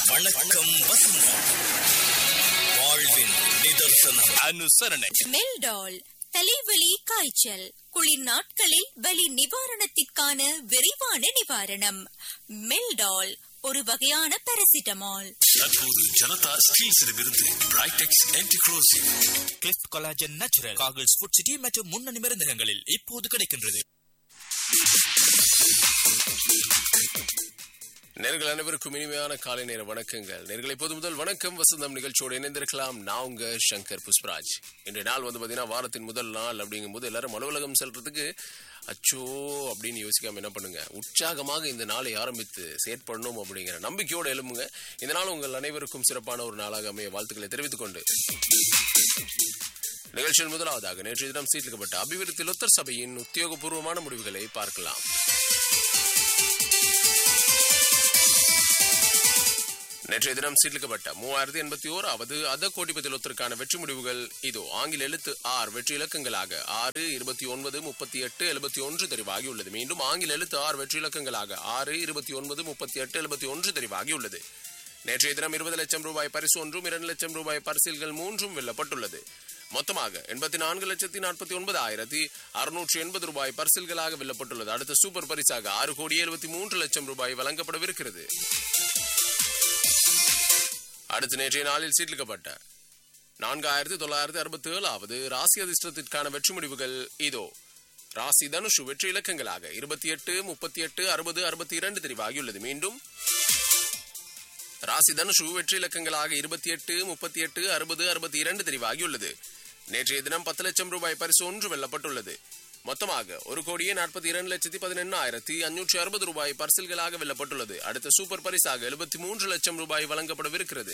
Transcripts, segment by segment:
வணக்கம் வசந்தம் வாழ்வின் நிதர்சனம் அனுசரணை மெல்டால் தலைவலி காய்ச்சல் குளிர் நாட்களில் வலி நிவாரணத்திற்கான விரைவான நிவாரணம் மெல்டால் ஒரு வகையான பாராசிட்டமால் தற்போது ஜனதா ஸ்டீல்ஸிடமிருந்து பிரைடெக்ஸ் ஆன்டிக்ரோசிவ் கிளிஃப்ட் கொலாஜன் நேச்சுரல் காகிள்ஸ் ஃபுட் சிட்டி மற்றும் முன்னணி மருந்தகங்களில் இப்போது கிடைக்கின்றது நேர்கள் அனைவருக்கும் இனிமையான காலை நேர வணக்கங்கள் நேர்களை இப்போது முதல் வணக்கம் வசந்தம் நிகழ்ச்சியோடு இணைந்திருக்கலாம் நான் உங்க சங்கர் புஷ்பராஜ் இன்றைய நாள் வந்து பாத்தீங்கன்னா வாரத்தின் முதல் நாள் அப்படிங்கும் போது எல்லாரும் அலுவலகம் செல்றதுக்கு அச்சோ அப்படின்னு யோசிக்காம என்ன பண்ணுங்க உற்சாகமாக இந்த நாளை ஆரம்பித்து செயற்படணும் அப்படிங்கிற நம்பிக்கையோடு எழும்புங்க இந்த நாள் உங்கள் அனைவருக்கும் சிறப்பான ஒரு நாளாக அமைய வாழ்த்துக்களை தெரிவித்துக் கொண்டு நிகழ்ச்சியில் முதலாவதாக நேற்று தினம் சீர்லிக்கப்பட்ட அபிவிருத்தி லொத்தர் சபையின் உத்தியோகபூர்வமான முடிவுகளை பார்க்கலாம் நேற்றைய தினம் சீர்லிக்கப்பட்ட மூவாயிரத்தி எண்பத்தி ஓராவது அத கோடிபதிலொத்திற்கான வெற்றி முடிவுகள் இதோ ஆங்கில எழுத்து ஆர் வெற்றி இலக்கங்களாக ஆறு இருபத்தி ஒன்பது முப்பத்தி எட்டு எழுபத்தி ஒன்று தெரிவாகியுள்ளது மீண்டும் ஆங்கில எழுத்து ஆர் வெற்றி இலக்கங்களாக ஆறு இருபத்தி ஒன்பது முப்பத்தி எட்டு எழுபத்தி ஒன்று தெரிவாகியுள்ளது நேற்றைய தினம் இருபது லட்சம் ரூபாய் பரிசு ஒன்றும் இரண்டு லட்சம் ரூபாய் பரிசில்கள் மூன்றும் வெல்லப்பட்டுள்ளது மொத்தமாக எண்பத்தி நான்கு லட்சத்தி நாற்பத்தி ஒன்பது ஆயிரத்தி அறுநூற்றி எண்பது ரூபாய் பரிசில்களாக வெல்லப்பட்டுள்ளது அடுத்த சூப்பர் பரிசாக ஆறு கோடி எழுபத்தி மூன்று லட்சம் ரூபாய் வழங்கப்படவிருக்கிறது அடுத்த நேற்றைய நாளில் சீர்லிக்கப்பட்ட நான்காயிரத்தி தொள்ளாயிரத்தி அறுபத்தி ஏழாவது ராசி அதிர்ஷ்டத்திற்கான வெற்றி முடிவுகள் இதோ ராசி தனுஷு வெற்றி இலக்கங்களாக இருபத்தி எட்டு முப்பத்தி எட்டு அறுபது அறுபத்தி இரண்டு தெரிவாகியுள்ளது மீண்டும் ராசி தனுஷு வெற்றி இலக்கங்களாக இருபத்தி எட்டு முப்பத்தி எட்டு அறுபது அறுபத்தி இரண்டு தெரிவாகியுள்ளது நேற்றைய தினம் பத்து லட்சம் ரூபாய் பரிசு ஒன்று வெல்லப்பட்டுள்ளது மொத்தமாக ஒரு கோடியே நாற்பத்தி இரண்டு லட்சத்தி பதினெண்ணாயிரத்தி அஞ்சூற்றி அறுபது ரூபாய் பரிசில்களாக வெல்லப்பட்டுள்ளது அடுத்த சூப்பர் பரிசாக எழுபத்தி மூன்று லட்சம் ரூபாய் வழங்கப்படவிருக்கிறது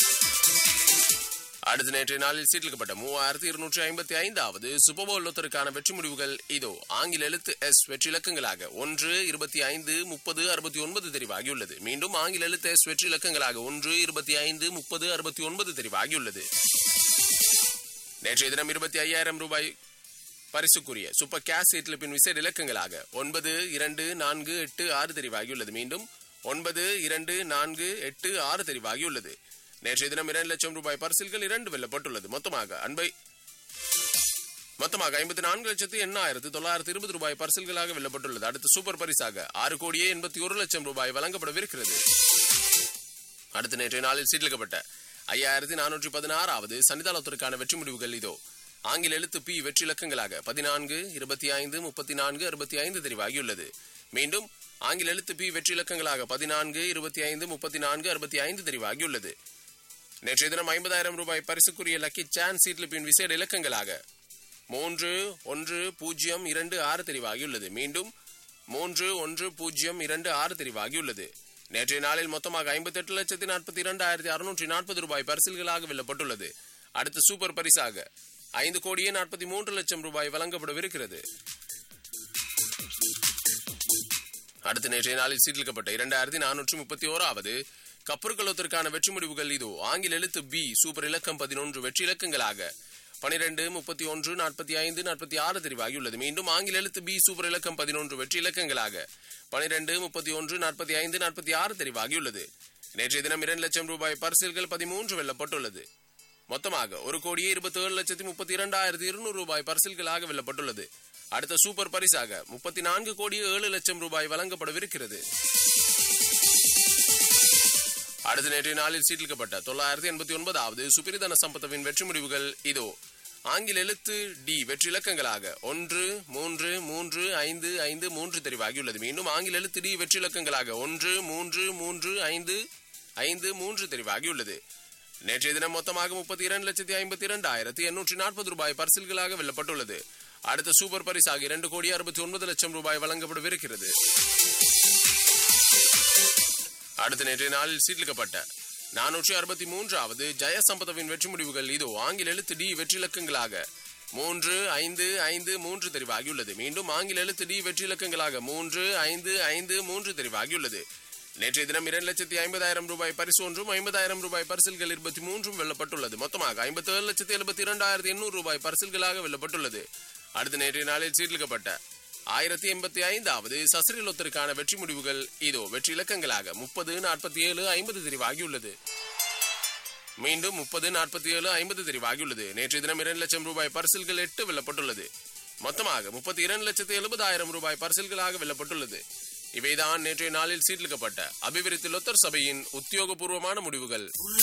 அடுத்த நேற்றைய நாளில் சீட்டிலிக்கப்பட்ட மூவாயிரத்தி இருநூற்றி ஐம்பத்தி ஐந்தாவது சுபபோல் லொத்தருக்கான வெற்றி முடிவுகள் இதோ ஆங்கில எழுத்து எஸ் வெற்றி இலக்கங்களாக ஒன்று இருபத்தி ஐந்து முப்பது அறுபத்தி ஒன்பது தெரிவாகியுள்ளது மீண்டும் ஆங்கில எழுத்து எஸ் வெற்றி இலக்கங்களாக ஒன்று இருபத்தி ஐந்து முப்பது அறுபத்தி ஒன்பது தெரிவாகியுள்ளது நேற்றைய தினம் இருபத்தி ஐயாயிரம் ரூபாய் பரிசுக்குரிய சூப்பர் கேஸ் சீட்லிப்பின் விசேட இலக்கங்களாக ஒன்பது இரண்டு நான்கு எட்டு ஆறு தெரிவாகியுள்ளது மீண்டும் ஒன்பது இரண்டு நான்கு எட்டு ஆறு தெரிவாகியுள்ளது நேற்றைய தினம் இரண்டு லட்சம் ரூபாய் பரிசில்கள் இரண்டு வெல்லப்பட்டுள்ளது மொத்தமாக அன்பை மொத்தமாக ஐம்பத்தி நான்கு லட்சத்து எண்ணாயிரத்து தொள்ளாயிரத்து இருபது ரூபாய் பரிசில்களாக வெல்லப்பட்டுள்ளது அடுத்த சூப்பர் பரிசாக ஆறு கோடியே எண்பத்தி ஒரு லட்சம் ரூபாய் வழங்கப்படவிருக்கிறது அடுத்த நேற்றைய நாளில் சீட்டிலிக்கப்பட்ட ஐயாயிரத்தி நானூற்றி பதினாறாவது சன்னிதானத்திற்கான வெற்றி முடிவுகள் இதோ ஆங்கில எழுத்து பி வெற்றி இலக்கங்களாக பதினான்கு இருபத்தி ஐந்து முப்பத்தி நான்கு அறுபத்தி ஐந்து தெரிவாகியுள்ளது மீண்டும் ஆங்கில எழுத்து பி வெற்றி இலக்கங்களாக பதினான்கு இருபத்தி ஐந்து முப்பத்தி நான்கு அறுபத்தி ஐந்து தெரிவாகியுள்ளது நேற்றைய தினம் ஐம்பதாயிரம் ரூபாய் பரிசுக்குரிய லக்கி சான் சீட்லிப்பின் விசேட இலக்கங்களாக மூன்று ஒன்று பூஜ்ஜியம் இரண்டு ஆறு தெரிவாகியுள்ளது மீண்டும் மூன்று ஒன்று பூஜ்ஜியம் இரண்டு ஆறு தெரிவாகியுள்ளது நேற்றைய நாளில் மொத்தமாக ஐம்பத்தி எட்டு லட்சத்தி நாற்பத்தி இரண்டாயிரத்தி அறுநூற்றி நாற்பது ரூபாய் பரிசில்களாக வெல்லப்பட்டுள்ளது அடுத்த சூப்பர் பரிசாக ஐந்து கோடியே நாற்பத்தி மூன்று லட்சம் ரூபாய் வழங்கப்படவிருக்கிறது அடுத்த நேற்றைய நாளில் சீர்லிக்கப்பட்ட இரண்டாயிரத்தி நானூற்றி முப்பத்தி ஓராவது கப்பற்கலத்திற்கான வெற்றி முடிவுகள் இதோ ஆங்கில எழுத்து பி சூப்பர் இலக்கம் பதினொன்று வெற்றி இலக்கங்களாக பனிரெண்டு முப்பத்தி ஒன்று நாற்பத்தி ஐந்து நாற்பத்தி ஆறு தெரிவாகியுள்ளது மீண்டும் ஆங்கில எழுத்து பி சூப்பர் இலக்கம் பதினொன்று வெற்றி இலக்கங்களாக பனிரெண்டு முப்பத்தி ஒன்று நாற்பத்தி ஐந்து நாற்பத்தி ஆறு தெரிவாகியுள்ளது நேற்றைய தினம் இரண்டு லட்சம் ரூபாய் பரிசில்கள் பதிமூன்று வெல்லப்பட்டுள்ளது மொத்தமாக ஒரு கோடியே இருபத்தி ஏழு லட்சத்தி முப்பத்தி இரண்டாயிரத்தி இருநூறு ரூபாய் பரிசில்களாக வெல்லப்பட்டுள்ளது அடுத்த சூப்பர் பரிசாக முப்பத்தி நான்கு கோடி ஏழு லட்சம் ரூபாய் வழங்கப்படவிருக்கிறது அடுத்த நேற்றைய நாளில் சீட்டிலிக்கப்பட்ட தொள்ளாயிரத்தி எண்பத்தி ஒன்பதாவது சுப்பிரிதன சம்பத்தவின் வெற்றி முடிவுகள் இதோ ஆங்கில எழுத்து டி வெற்றி இலக்கங்களாக ஒன்று மூன்று மூன்று ஐந்து ஐந்து மூன்று தெரிவாகியுள்ளது மீண்டும் ஆங்கில எழுத்து டி வெற்றி இலக்கங்களாக ஒன்று மூன்று மூன்று ஐந்து ஐந்து மூன்று தெரிவாகியுள்ளது நேற்றைய தினம் மொத்தமாக முப்பத்தி இரண்டு லட்சத்தி ஐம்பத்தி இரண்டாயிரத்தி எண்ணூற்றி நாற்பது ரூபாய் பரிசில்களாக வெல்லப்பட்டுள்ளது அடுத்த சூப்பர் பரிசாக இரண்டு கோடி அறுபத்தி ஒன்பது லட்சம் ரூபாய் வழங்கப்படவிருக்கிறது அடுத்த நேற்றைய நாளில் சீர்லிக்கப்பட்ட நானூற்றி அறுபத்தி மூன்றாவது ஜெயசம்பதவின் வெற்றி முடிவுகள் இதோ ஆங்கில எழுத்து டி வெற்றி இலக்கங்களாக மூன்று ஐந்து ஐந்து மூன்று தெரிவாகியுள்ளது மீண்டும் ஆங்கில எழுத்து டி வெற்றி இலக்கங்களாக மூன்று ஐந்து ஐந்து மூன்று தெரிவாகியுள்ளது நேற்றைய தினம் இரண்டு லட்சத்தி ஐம்பதாயிரம் ரூபாய் பரிசு ஒன்றும் ஐம்பதாயிரம் ரூபாய் பரிசில்கள் இருபத்தி மூன்றும் வெல்லப்பட்டுள்ளது மொத்தமாக ஐம்பத்தி ஏழு லட்சத்தி எழுபத்தி இரண்டாயிரத்தி எண்ணூறு ரூபாய் பரிசில்களாக வெல்லப்பட்டுள்ளது அடுத்த நேற்றைய நாளில் சீர்லிக்கப்பட்ட ஆயிரத்தி எண்பத்தி ஐந்தாவது சசிரிலொத்தருக்கான வெற்றி முடிவுகள் இதோ வெற்றி இலக்கங்களாக முப்பது நாற்பத்தி ஏழு ஐம்பது தெரிவாகியுள்ளது மீண்டும் முப்பது நாற்பத்தி ஏழு ஐம்பது தெரிவாகியுள்ளது நேற்றைய தினம் இரண்டு லட்சம் ரூபாய் பரிசில்கள் எட்டு வெல்லப்பட்டுள்ளது மொத்தமாக முப்பத்தி இரண்டு லட்சத்து எழுபதாயிரம் ரூபாய் பரிசில்களாக வெல்லப்பட்டுள்ளது இவைதான் நேற்றைய நாளில் சீர்லிக்கப்பட்ட அபிவிருத்தி லொத்தர் சபையின் உத்தியோகபூர்வமான முடிவுகள்